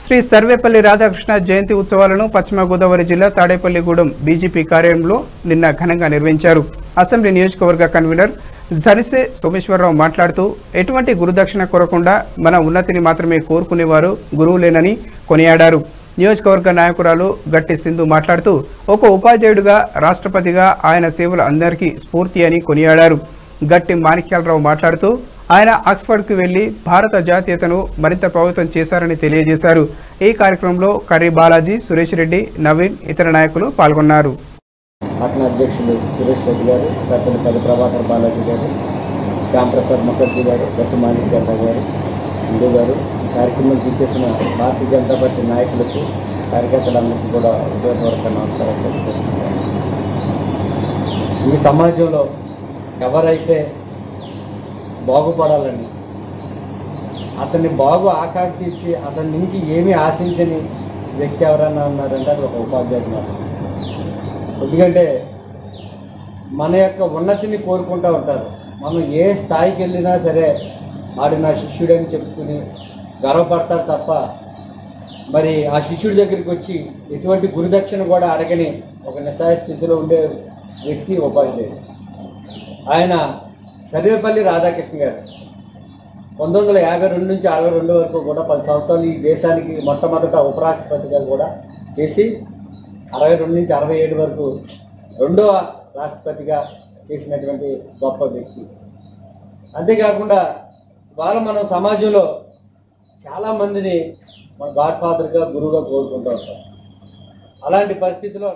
శ్రీ సర్వేపల్లి రాధాకృష్ణ జయంతి ఉత్సవాలను పశ్చిమ గోదావరి జిల్లా తాడేపల్లిగూడెం బీజేపీ కార్యాలయంలో నిన్న ఘనంగా నిర్వహించారు అసెంబ్లీ నియోజకవర్గ కన్వీనర్ జరిసే సోమేశ్వరరావు మాట్లాడుతూ ఎటువంటి గురుదక్షిణ కోరకుండా మన ఉన్నతిని మాత్రమే కోరుకునేవారు గురువులేనని కొనియాడారు నియోజకవర్గ నాయకురాలు గట్టి సింధు మాట్లాడుతూ ఒక ఉపాధ్యాయుడిగా రాష్ట్రపతిగా ఆయన సేవలు అందరికీ స్ఫూర్తి అని కొనియాడారు గట్టి మాణిక్యాలరావు మాట్లాడుతూ ఆయన ఆక్స్ఫర్డ్కి వెళ్లి భారత జాతీయతను మరింత ప్రభావితం చేశారని తెలియజేశారు ఈ కార్యక్రమంలో కర్రీ బాలాజీ సురేష్ రెడ్డి నవీన్ ఇతర నాయకులు పాల్గొన్నారు పట్టణ అధ్యక్షులు సురేష్ రెడ్డి గారు పెద్దలపల్లి ప్రభాకర్ బాలాజీ గారు శ్యాంప్రసాద్ ముఖర్జీ గారు గట్టి మాణిక్ జనతా గారు హిందూ గారు ఈ కార్యక్రమానికి ఇచ్చేసిన భారతీయ జనతా పార్టీ నాయకులకు కార్యకర్తలందరికీ కూడా హృదయపూర్వక నమస్కారం తెలుపుకుంటున్నాను ఈ సమాజంలో ఎవరైతే బాగుపడాలని అతన్ని బాగు ఆకాంక్షించి అతని నుంచి ఏమీ ఆశించని వ్యక్తి ఎవరన్నా ఉన్నారంటే అది ఒక ఉపాధ్యాయుడు మాత్రమే ఎందుకంటే మన యొక్క ఉన్నతిని కోరుకుంటూ ఉంటారు మనం ఏ స్థాయికి వెళ్ళినా సరే ఆడు నా శిష్యుడని చెప్పుకుని గర్వపడతారు తప్ప మరి ఆ శిష్యుడి దగ్గరికి వచ్చి ఎటువంటి గురుదక్షిణ కూడా అడగని ఒక నిస్సాయ స్థితిలో ఉండే వ్యక్తి ఉపాధ్యాయుడు ఆయన సర్వేపల్లి రాధాకృష్ణ గారు పంతొమ్మిది వందల యాభై రెండు నుంచి అరవై రెండు వరకు కూడా పది సంవత్సరాలు ఈ దేశానికి మొట్టమొదట ఉపరాష్ట్రపతిగా కూడా చేసి అరవై రెండు నుంచి అరవై ఏడు వరకు రెండవ రాష్ట్రపతిగా చేసినటువంటి గొప్ప వ్యక్తి అంతేకాకుండా ఇవాళ మనం సమాజంలో చాలామందిని మన గాడ్ ఫాదర్గా గురువుగా కోరుకుంటూ ఉంటాం అలాంటి పరిస్థితిలో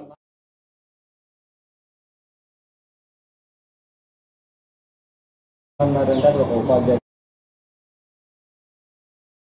ఉన్నారంటే అది ఒక ఉపాధ్యాయుడు